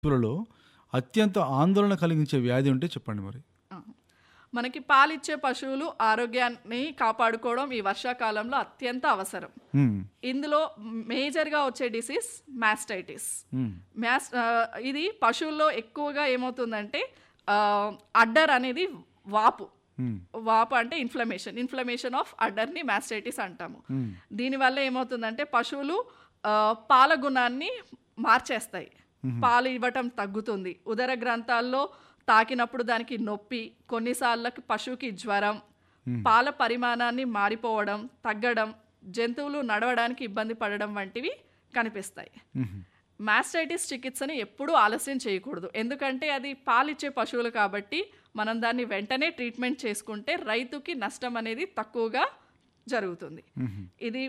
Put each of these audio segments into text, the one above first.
పశువులలో అత్యంత ఆందోళన కలిగించే వ్యాధి ఉంటే చెప్పండి మరి ఆ. మనకి పాలిచ్చే పశువులు ఆరోగ్యాన్ని కాపాడుకోవడం ఈ వర్షాకాలంలో అత్యంత అవసరం మ్మ్. ఇందులో మేజర్గా వచ్చే డిసీజ్ మ్యాస్టైటిస్ మ్మ్. మ్యాస్ ఆ, ఇది పశువుల్లో ఎక్కువగా ఏమవుతుందంటే ఆ, అడ్డర్ అనేది వాపు మ్మ్. వాపు అంటే ఇన్ఫ్లమేషన్ ఇన్ఫ్లమేషన్ ఆఫ్ అడ్డర్ని మ్యాస్టైటిస్ అంటాము మ్మ్. దీనివల్ల ఏమవుతుందంటే పశువులు ఆ, పాల గుణాన్ని మార్చేస్తాయి పాలు ఇవ్వటం తగ్గుతుంది ఉదర గ్రంథాల్లో తాకినప్పుడు దానికి నొప్పి కొన్నిసార్లకి పశువుకి జ్వరం పాల పరిమాణాన్ని మారిపోవడం తగ్గడం జంతువులు నడవడానికి ఇబ్బంది పడడం వంటివి కనిపిస్తాయి మ్మ్. మాస్టైటిస్ చికిత్సని ఎప్పుడూ ఆలస్యం చేయకూడదు ఎందుకంటే అది పాలిచ్చే పశువులు కాబట్టి మనం దాన్ని వెంటనే ట్రీట్మెంట్ చేసుకుంటే రైతుకి నష్టం అనేది తక్కువగా జరుగుతుంది మ్మ్. ఇది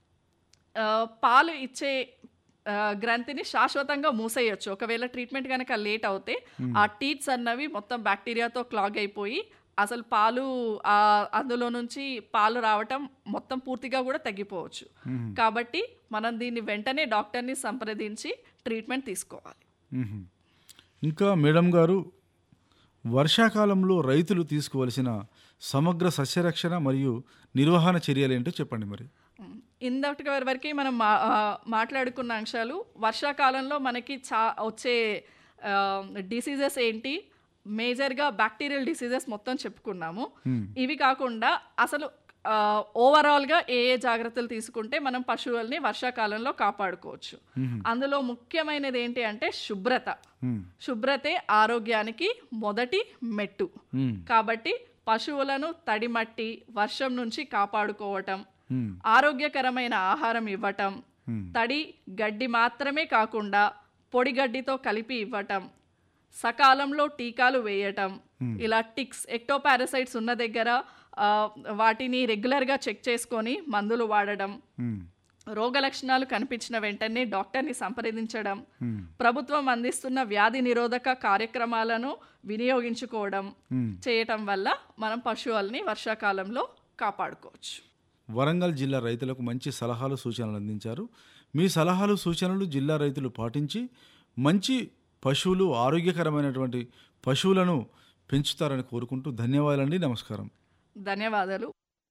ఆ, పాలు ఇచ్చే ఆ, గ్రంథిని శాశ్వతంగా మూసేయొచ్చు ఒకవేళ ట్రీట్మెంట్ కనుక లేట్ అవుతే ఆ టీత్స్ అన్నవి మొత్తం బ్యాక్టీరియాతో క్లాగ్ అయిపోయి అసలు పాలు ఆ, అందులో నుంచి పాలు రావటం మొత్తం పూర్తిగా కూడా తగ్గిపోవచ్చు కాబట్టి మనం దీన్ని వెంటనే డాక్టర్ని సంప్రదించి ట్రీట్మెంట్ తీసుకోవాలి మ్మ్. ఇంకా మేడం గారు వర్షాకాలంలో రైతులు తీసుకోవలసిన సమగ్ర సస్యరక్షణ మరియు నిర్వహణ చర్యలు ఏంటో చెప్పండి మరి ఇందటి వరకు మనం మా ఆ, మాట్లాడుకున్న అంశాలు వర్షాకాలంలో మనకి చా వచ్చే డిసీజెస్ ఏంటి మేజర్గా బ్యాక్టీరియల్ డిసీజెస్ మొత్తం చెప్పుకున్నాము ఇవి కాకుండా అసలు ఓవరాల్గా ఏ ఏ జాగ్రత్తలు తీసుకుంటే మనం పశువుల్ని వర్షాకాలంలో కాపాడుకోవచ్చు అందులో ముఖ్యమైనది ఏంటి అంటే శుభ్రత మ్మ్. శుభ్రతే ఆరోగ్యానికి మొదటి మెట్టు మ్మ్. కాబట్టి పశువులను తడిమట్టి వర్షం నుంచి కాపాడుకోవటం మ్మ్. ఆరోగ్యకరమైన ఆహారం ఇవ్వటం Hmm. తడి గడ్డి మాత్రమే కాకుండా పొడి గడ్డితో కలిపి ఇవ్వటం సకాలంలో టీకాలు వేయటం ఇలా టిక్స్ ఎక్టోపారసైట్స్ ఉన్న దగ్గర ఆ, వాటిని రెగ్యులర్గా చెక్ చేసుకొని మందులు వాడడం మ్మ్. రోగ లక్షణాలు కనిపించిన వెంటనే డాక్టర్ని సంప్రదించడం మ్మ్. ప్రభుత్వం అందిస్తున్న వ్యాధి నిరోధక కార్యక్రమాలను వినియోగించుకోవడం మ్మ్. చేయటం వల్ల మనం పశువుల్ని వర్షాకాలంలో కాపాడుకోవచ్చు వరంగల్ జిల్లా రైతులకు మంచి సలహాలు సూచనలు అందించారు మీ సలహాలు సూచనలు జిల్లా రైతులు పాటించి మంచి పశువులు ఆరోగ్యకరమైనటువంటి పశువులను పెంచుతారని కోరుకుంటూ ధన్యవాదాలండి నమస్కారం ధన్యవాదాలు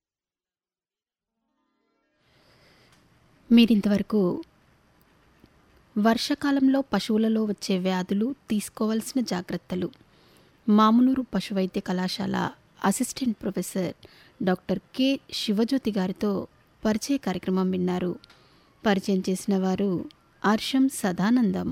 మీరింతవరకు వర్షాకాలంలో పశువులలో వచ్చే వ్యాధులు తీసుకోవాల్సిన జాగ్రత్తలు మామునూరు పశువైద్య కళాశాల assistant professor doctor K Sivajyothi గారితో పరిచయ కార్యక్రమం విన్నారు పరిచయం చేసిన వారు హర్షం సదానందం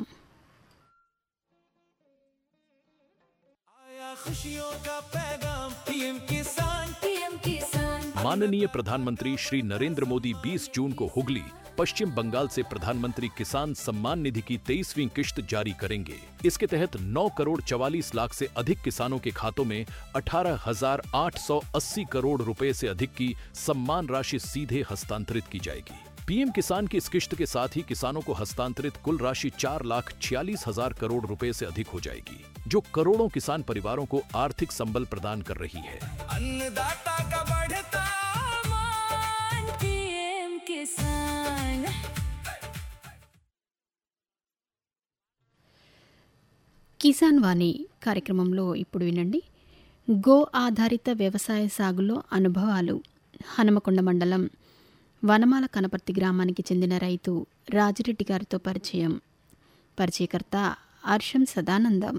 आया खुशियों का पैगाम पीएम किसान पीएम किसान माननीय प्रधानमंत्री श्री नरेंद्र मोदी 20 जून को हुगली पश्चिम बंगाल से प्रधानमंत्री किसान सम्मान निधि की तेईसवीं किश्त जारी करेंगे इसके तहत 9 करोड़ 44 लाख से अधिक किसानों के खातों में 18,880 करोड़ रुपए से अधिक की सम्मान राशि सीधे हस्तांतरित की जाएगी पीएम किसान की इस किश्त के साथ ही किसानों को हस्तांतरित कुल राशि चार लाख छियालीस हजार करोड़ रुपए से अधिक हो जाएगी जो करोड़ों किसान परिवारों को आर्थिक संबल प्रदान कर रही है अन्नदाता का बढ़ता मान पीएम किसान కిసాన్ వాణి కార్యక్రమంలో ఇప్పుడు వినండి గో ఆధారిత వ్యవసాయ సాగులో అనుభవాలు హనుమకొండ మండలం వనమాల కనపర్తి గ్రామానికి చెందిన రైతు రాజిరెడ్డి గారితో పరిచయం పరిచయకర్త హర్షం సదానందం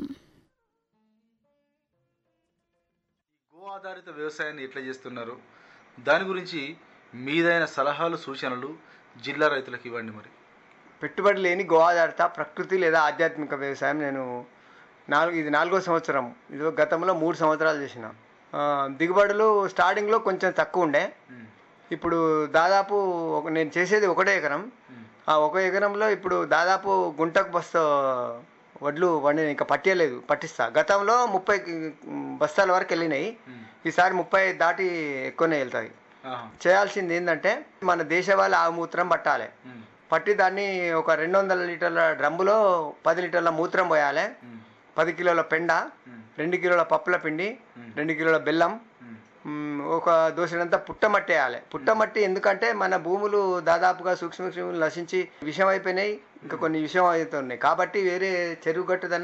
గో ఆధారిత వ్యవసాయాన్ని ఎట్లా చేస్తున్నారు దాని గురించి మీదైన సలహాలు సూచనలు జిల్లా రైతులకు ఇవ్వండి మరి పెట్టుబడి లేని గో ఆధారిత ప్రకృతి లేదా ఆధ్యాత్మిక వ్యవసాయం నేను నాలుగు ఇది నాలుగో సంవత్సరం ఇది గతంలో మూడు సంవత్సరాలు చేసిన ఆ, దిగుబడులు స్టార్టింగ్లో కొంచెం తక్కువ ఉండే ఇప్పుడు దాదాపు ఒక నేను చేసేది ఒకటే ఎకరం ఆ ఒక ఎకరంలో ఇప్పుడు దాదాపు గుంటకు బస్తా వడ్లు వండి ఇంకా పట్టేయలేదు పట్టిస్తా గతంలో ముప్పై బస్తాల వరకు వెళ్ళినాయి ఈసారి ముప్పై దాటి ఎక్కువనే వెళ్తాయి చేయాల్సింది ఏంటంటే మన దేశవాళీ ఆవుమూత్రం పట్టాలి పట్టి దాన్ని ఒక రెండు వందల లీటర్ల డ్రమ్ములో పది లీటర్ల మూత్రం పోయాలి పది కిలోల పెండ రెండు కిలోల పప్పుల పిండి రెండు కిలోల బెల్లం మ్, ఒక దోసెడంతా పుట్టమట్టి వేయాలి పుట్టమట్టి ఎందుకంటే మన భూములు దాదాపుగా సూక్ష్మ నశించి విషం అయిపోయినాయి ఇంకా కొన్ని విషం అవుతున్నాయి కాబట్టి వేరే చెరువు గట్టు